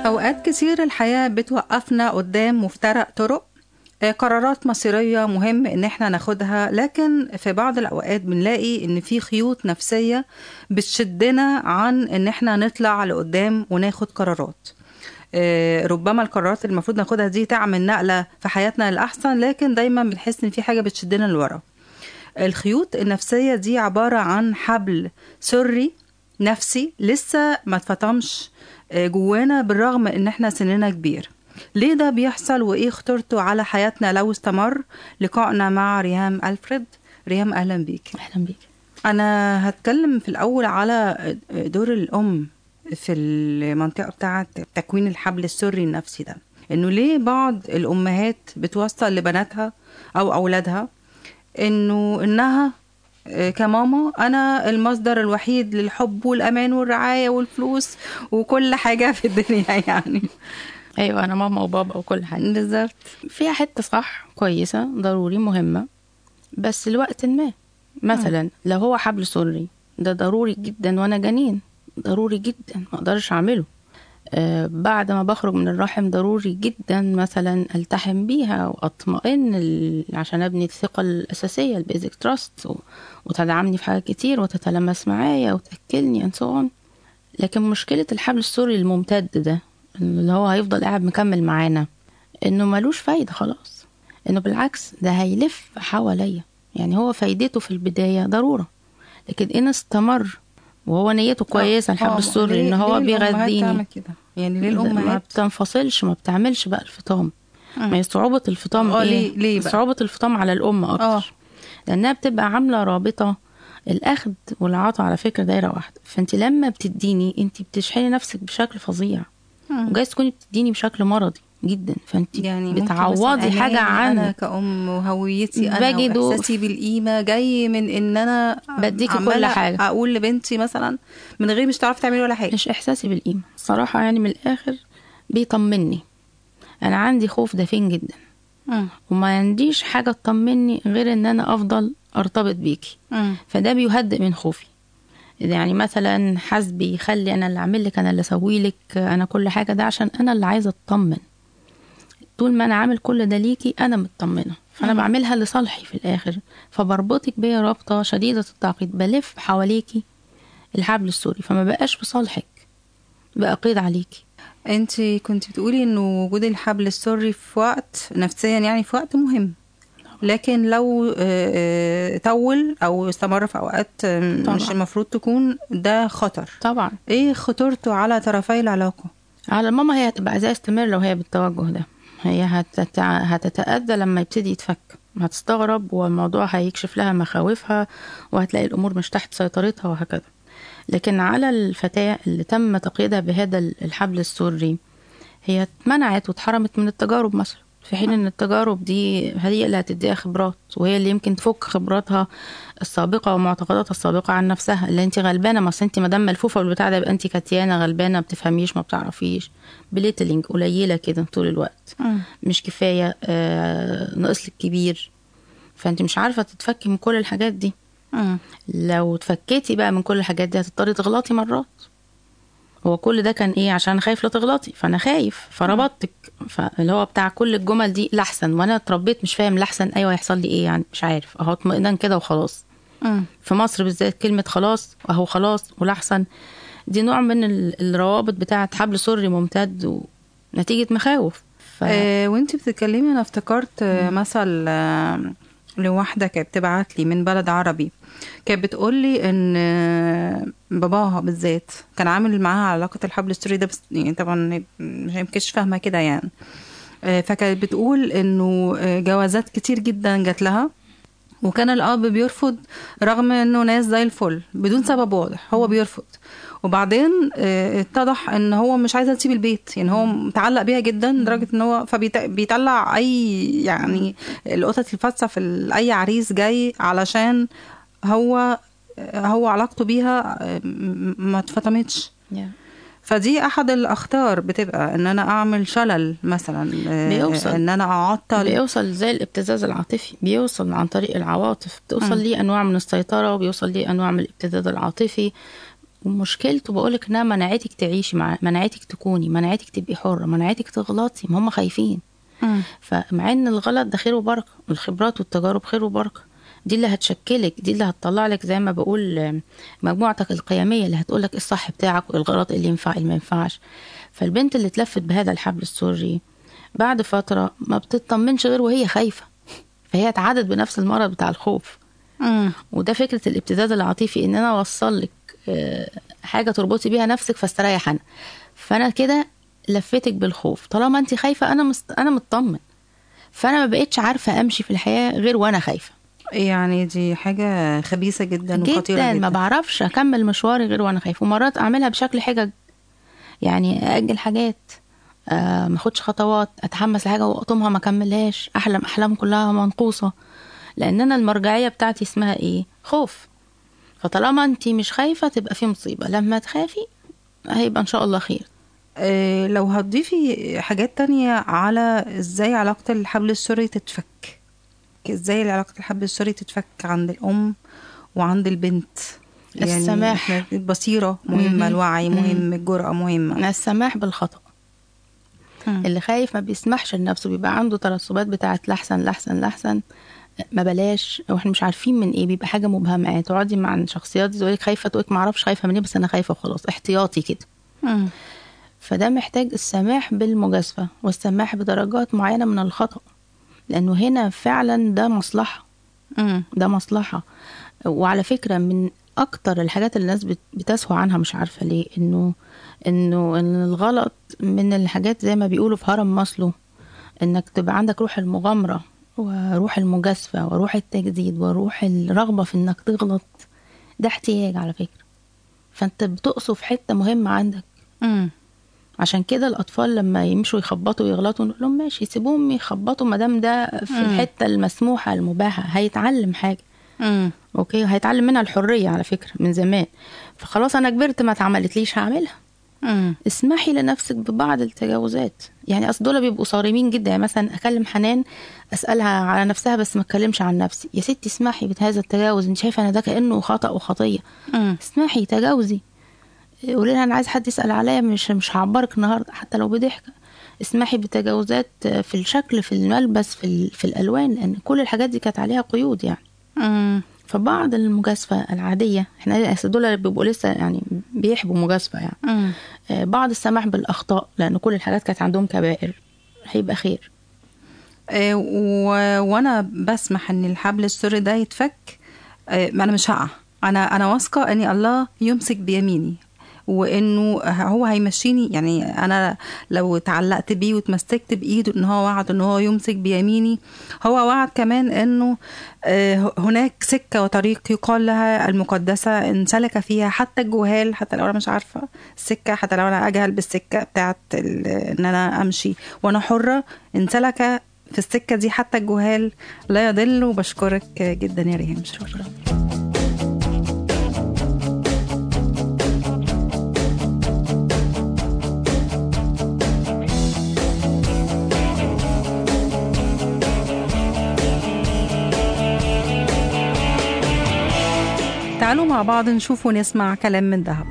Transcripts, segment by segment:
أوقات كتير الحياة بتوقفنا قدام مفترق طرق آه، قرارات مصيرية مهم إن احنا ناخدها لكن في بعض الأوقات بنلاقي إن في خيوط نفسية بتشدنا عن إن احنا نطلع لقدام وناخد قرارات آه، ربما القرارات اللي المفروض ناخدها دي تعمل نقلة في حياتنا للأحسن لكن دايما بنحس إن في حاجة بتشدنا لورا الخيوط النفسية دي عبارة عن حبل سري نفسي لسه ما اتفطمش آه، جوانا بالرغم ان احنا سننا كبير ليه ده بيحصل وايه خطورته على حياتنا لو استمر لقائنا مع ريهام ألفريد ريهام اهلا بيك اهلا بيك انا هتكلم في الاول على دور الام في المنطقه بتاعه تكوين الحبل السري النفسي ده انه ليه بعض الامهات بتوصل لبناتها او اولادها انه انها آه، كماما انا المصدر الوحيد للحب والامان والرعايه والفلوس وكل حاجه في الدنيا يعني ايوه انا ماما وبابا وكل حاجه بالظبط فيها حته صح كويسه ضروري مهمه بس لوقت ما مثلا لو هو حبل سري ده ضروري جدا وانا جنين ضروري جدا ما اقدرش اعمله آه بعد ما بخرج من الرحم ضروري جدا مثلا التحم بيها واطمئن ال- عشان ابني الثقه الاساسيه البيزك تراست وتدعمني في حاجات كتير وتتلمس معايا وتاكلني and so on لكن مشكله الحبل السري الممتد ده اللي هو هيفضل قاعد مكمل معانا انه ملوش فايده خلاص انه بالعكس ده هيلف حواليا يعني هو فايدته في البدايه ضروره لكن ان استمر وهو نيته كويسه الحبل آه، السري ليه- ان هو ليه الأمهات بيغذيني تعمل كده يعني ليه ما الامهات بتنفصلش ما بتعملش بقى الفطام ما هي صعوبة الفطام اه ايه؟ ليه- ليه بقى؟ صعوبة الفطام على الأم أكتر آه. لأنها بتبقى عاملة رابطة الأخذ والعطاء على فكرة دايرة واحدة فأنت لما بتديني أنت بتشحني نفسك بشكل فظيع مم. وجايز تكوني بتديني بشكل مرضي جدا فأنت يعني ممكن بتعوضي مثلاً حاجة أناني أنا عنك كأم وهويتي أنا بجده- وإحساسي بالقيمة جاي من إن أنا بديكي كل عمالة حاجة. أقول لبنتي مثلا من غير مش تعرفي تعملي ولا حاجة مش إحساسي بالقيمة الصراحة يعني من الآخر بيطمني أنا عندي خوف دفين جدا مم. وما عنديش حاجة تطمني غير إن أنا أفضل أرتبط بيكي مم. فده بيهدئ من خوفي يعني مثلا حسبي يخلي انا اللي اعمل لك انا اللي اسوي لك انا كل حاجه ده عشان انا اللي عايزه اطمن طول ما انا عامل كل ده ليكي انا مطمنه فانا مم. بعملها لصالحي في الاخر فبربطك بيا رابطه شديده التعقيد بلف حواليكي الحبل السوري فما بقاش في صالحك بقى قيد عليكي انت كنت بتقولي انه وجود الحبل السري في وقت نفسيا يعني في وقت مهم لكن لو آه، آه، طول او استمر في اوقات آه، طبعا. مش المفروض تكون ده خطر طبعا ايه خطورته على طرفي العلاقة على ماما هي هتبقى عايزاه يستمر لو هي بالتوجه ده هي هتتع... هتتأذى لما يبتدي يتفك هتستغرب والموضوع هيكشف لها مخاوفها وهتلاقي الأمور مش تحت سيطرتها وهكذا لكن على الفتاة اللي تم تقييدها بهذا الحبل السري هي اتمنعت واتحرمت من التجارب مثلا في حين ان التجارب دي هي اللي هتديها خبرات وهي اللي يمكن تفك خبراتها السابقه ومعتقداتها السابقه عن نفسها اللي انت غلبانه ما أصل انت ما دام ملفوفه بالبتاع ده يبقى انت كتيانه غلبانه ما بتفهميش ما بتعرفيش بليتلينج قليله كده طول الوقت مش كفايه آه ناقص لك كبير فانت مش عارفه تتفكي من كل الحاجات دي مم. لو اتفكيتي بقى من كل الحاجات دي هتضطري تغلطي مرات هو كل ده كان ايه عشان خايف لا تغلطي فانا خايف فربطتك فاللي هو بتاع كل الجمل دي لحسن وانا اتربيت مش فاهم لحسن ايوه هيحصل لي ايه يعني مش عارف اهو اطمئنان كده وخلاص مم. في مصر بالذات كلمة خلاص اهو خلاص ولحسن دي نوع من ال- الروابط بتاعة حبل سري ممتد ونتيجة مخاوف ف... آه وانت بتتكلمي انا افتكرت آه مثل آه لواحدة كانت بتبعت لي من بلد عربي كانت بتقول لي ان آه، باباها بالذات كان عامل معاها علاقة الحبل السري ده بس يعني طبعا مش يمكنش فاهمة كده يعني آه، فكانت بتقول انه آه، جوازات كتير جدا جات لها وكان الاب بيرفض رغم انه ناس زي الفل بدون سبب واضح هو بيرفض وبعدين آه، اتضح ان هو مش عايزه تسيب البيت يعني هو متعلق بيها جدا لدرجه ان هو فبيطلع اي يعني القطط الفاتسه في ال- اي عريس جاي علشان هو هو علاقته بيها آه، م- ما اتفطمتش Yeah. فدي احد الاخطار بتبقى ان انا اعمل شلل مثلا آه، بيوصل. ان انا اعطل بيوصل زي الابتزاز العاطفي بيوصل عن طريق العواطف بتوصل مم. ليه انواع من السيطره وبيوصل ليه انواع من الابتزاز العاطفي ومشكلته بقولك انها منعتك تعيشي مع منعتك تكوني منعتك تبقي حرة منعتك تغلطي ما هم خايفين مم. فمع ان الغلط ده خير وبركه والخبرات والتجارب خير وبركه دي اللي هتشكلك دي اللي هتطلع لك زي ما بقول آم، مجموعتك القيميه اللي هتقول لك ايه الصح بتاعك وايه الغلط اللي ينفع اللي ما ينفعش فالبنت اللي اتلفت بهذا الحبل السري بعد فتره ما بتطمنش غير وهي خايفه فهي اتعادت بنفس المرض بتاع الخوف مم. وده فكره الابتزاز العاطفي ان انا اوصل لك آه، حاجه تربطي بيها نفسك فاستريح انا فانا كده لفتك بالخوف طالما انت خايفه انا مست... انا مطمن فانا ما بقتش عارفه امشي في الحياه غير وانا خايفه يعني دي حاجة خبيثة جدا, وخطيرة جدا جدا ما بعرفش اكمل مشواري غير وانا خايفه ومرات اعملها بشكل حجج يعني اجل حاجات آه ما اخدش خطوات اتحمس لحاجه واقطمها ما اكملهاش احلم احلام كلها منقوصه لان انا المرجعيه بتاعتي اسمها ايه خوف فطالما انت مش خايفه تبقى في مصيبه لما تخافي هيبقى ان شاء الله خير آه، لو هتضيفي حاجات تانية على ازاي علاقة الحبل السري تتفك ازاي علاقة الحبل السري تتفك عند الأم وعند البنت السماح. إحنا البصيرة مهمة مهم. الوعي مهم. مهم الجرأة مهمة السماح بالخطا مم. اللي خايف ما بيسمحش لنفسه بيبقى عنده ترسبات بتاعت لحسن لحسن لحسن ما بلاش واحنا مش عارفين من ايه بيبقى حاجه مبهمه يعني تقعدي مع الشخصيات دي تقولك خايفه تقولك ما اعرفش خايفه من ايه بس انا خايفه وخلاص احتياطي كده مم. فده محتاج السماح بالمجازفه والسماح بدرجات معينه من الخطا لانه هنا فعلا ده مصلحه مم. ده مصلحه وعلى فكره من اكتر الحاجات اللي الناس بت- بتسهو عنها مش عارفه ليه انه انه ان الغلط من الحاجات زي ما بيقولوا في هرم ماسلو انك تبقى عندك روح المغامره وروح المجازفه وروح التجديد وروح الرغبه في انك تغلط ده احتياج على فكره فانت بتقصف حته مهمه عندك مم. عشان كده الاطفال لما يمشوا يخبطوا ويغلطوا نقول لهم ماشي سيبوهم يخبطوا ما دام ده في مم. الحته المسموحه المباحه هيتعلم حاجه مم. اوكي هيتعلم منها الحريه على فكره من زمان فخلاص انا كبرت ما اتعملتليش هعملها مم. اسمحي لنفسك ببعض التجاوزات يعني اصل دول بيبقوا صارمين جدا يعني مثلا اكلم حنان اسالها على نفسها بس ما اتكلمش عن نفسي يا ستي اسمحي بهذا التجاوز انت شايفه ان ده كانه خطا وخطيه مم. اسمحي تجاوزي قولي لها انا عايز حد يسال عليا مش مش هعبرك النهارده حتى لو بضحكه اسمحي بتجاوزات في الشكل في الملبس في, ال- في الالوان لان كل الحاجات دي كانت عليها قيود يعني مم. فبعض المجازفه العاديه احنا أصل دول بيبقوا لسه يعني بيحبوا مجازفه يعني مم. آه، بعض السماح بالاخطاء لان كل الحاجات كانت عندهم كبائر هيبقى خير آه، و... وانا بسمح ان الحبل السري ده يتفك آه، ما انا مش هقع انا انا واثقه ان الله يمسك بيميني وانه هو هيمشيني يعني انا لو تعلقت بيه وتمسكت بايده ان هو وعد ان هو يمسك بيميني هو وعد كمان انه آه، هناك سكه وطريق يقال لها المقدسه ان سلك فيها حتى الجهال حتى لو انا مش عارفه السكه حتى لو انا اجهل بالسكه بتاعت ال- ان انا امشي وانا حره ان سلك في السكه دي حتى الجهال لا يضل وبشكرك جدا يا ريهام شكرا تعالوا مع بعض نشوف ونسمع كلام من ذهب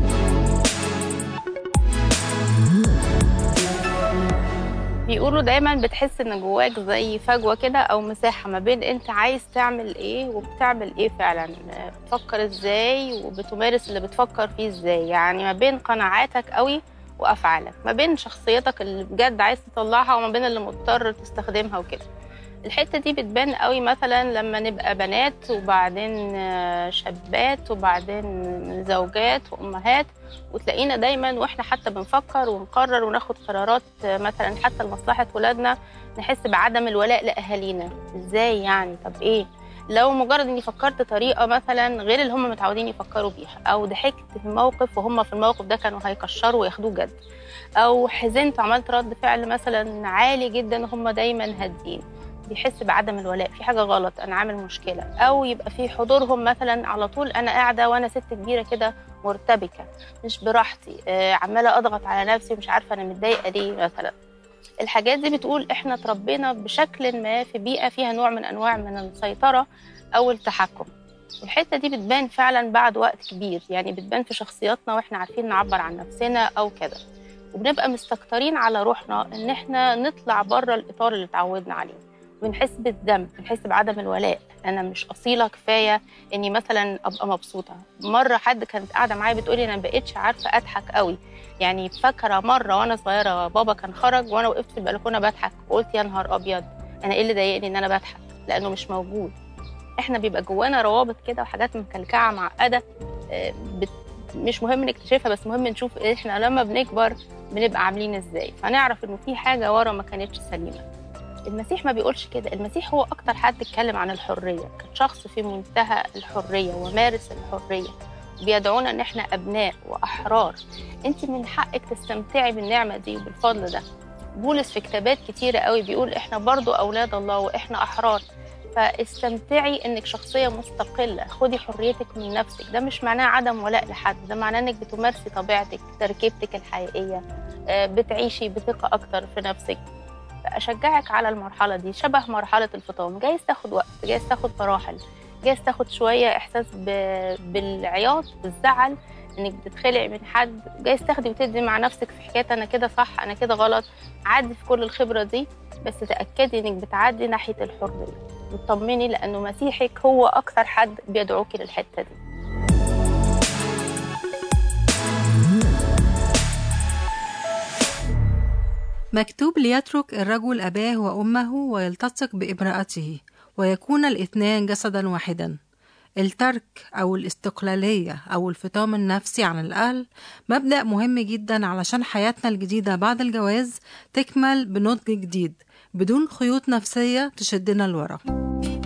بيقولوا دايما بتحس ان جواك زي فجوه كده او مساحه ما بين انت عايز تعمل ايه وبتعمل ايه فعلا آه، بتفكر ازاي وبتمارس اللي بتفكر فيه ازاي يعني ما بين قناعاتك قوي وافعالك ما بين شخصيتك اللي بجد عايز تطلعها وما بين اللي مضطر تستخدمها وكده الحته دي بتبان قوي مثلا لما نبقى بنات وبعدين آه، شابات وبعدين زوجات وامهات وتلاقينا دايما واحنا حتى بنفكر ونقرر وناخد قرارات آه، مثلا حتى لمصلحه ولادنا نحس بعدم الولاء لاهالينا ازاي يعني طب ايه لو مجرد اني فكرت طريقه مثلا غير اللي هم متعودين يفكروا بيها او ضحكت في موقف وهم في الموقف ده كانوا هيكشروا وياخدوه جد او حزنت وعملت رد فعل مثلا عالي جدا وهم دايما هادين بيحس بعدم الولاء في حاجه غلط انا عامل مشكله او يبقى في حضورهم مثلا على طول انا قاعده وانا ست كبيره كده مرتبكه مش براحتي آه، عماله اضغط على نفسي مش عارفه انا متضايقه ليه مثلا الحاجات دي بتقول احنا اتربينا بشكل ما في بيئه فيها نوع من انواع من السيطره او التحكم والحته دي بتبان فعلا بعد وقت كبير يعني بتبان في شخصياتنا واحنا عارفين نعبر عن نفسنا او كده وبنبقى مستكترين على روحنا ان احنا نطلع بره الاطار اللي اتعودنا عليه بنحس بالذنب بنحس بعدم الولاء انا مش اصيله كفايه اني مثلا ابقى مبسوطه مره حد كانت قاعده معايا بتقولي انا ما بقتش عارفه اضحك قوي يعني فاكره مره وانا صغيره بابا كان خرج وانا وقفت في البلكونه بضحك وقلت يا نهار ابيض انا ايه اللي ضايقني ان انا بضحك لانه مش موجود احنا بيبقى جوانا روابط كده وحاجات مكلكعه معقده آه، بت... مش مهم نكتشفها بس مهم نشوف احنا لما بنكبر بنبقى عاملين ازاي فنعرف انه في حاجه ورا ما كانتش سليمه المسيح ما بيقولش كده المسيح هو اكتر حد اتكلم عن الحريه كان شخص في منتهى الحريه ومارس الحريه بيدعونا ان احنا ابناء واحرار انت من حقك تستمتعي بالنعمه دي وبالفضل ده بولس في كتابات كتيره قوي بيقول احنا برضو اولاد الله واحنا احرار فاستمتعي انك شخصيه مستقله خدي حريتك من نفسك ده مش معناه عدم ولاء لحد ده معناه انك بتمارسي طبيعتك تركيبتك الحقيقيه آه، بتعيشي بثقه اكتر في نفسك اشجعك على المرحله دي شبه مرحله الفطام جايز تاخد وقت جايز تاخد مراحل جايز تاخد شويه احساس ب... بالعياط بالزعل انك بتتخلع من حد جايز تاخدي وتدي مع نفسك في حكايه انا كده صح انا كده غلط عدي في كل الخبره دي بس تاكدي انك بتعدي ناحيه الحريه وتطمني لانه مسيحك هو اكثر حد بيدعوكي للحته دي مكتوب ليترك الرجل أباه وأمه ويلتصق بامرأته ويكون الاثنان جسدا واحدا الترك أو الاستقلالية أو الفطام النفسي عن الأهل مبدأ مهم جدا علشان حياتنا الجديدة بعد الجواز تكمل بنضج جديد بدون خيوط نفسية تشدنا لورا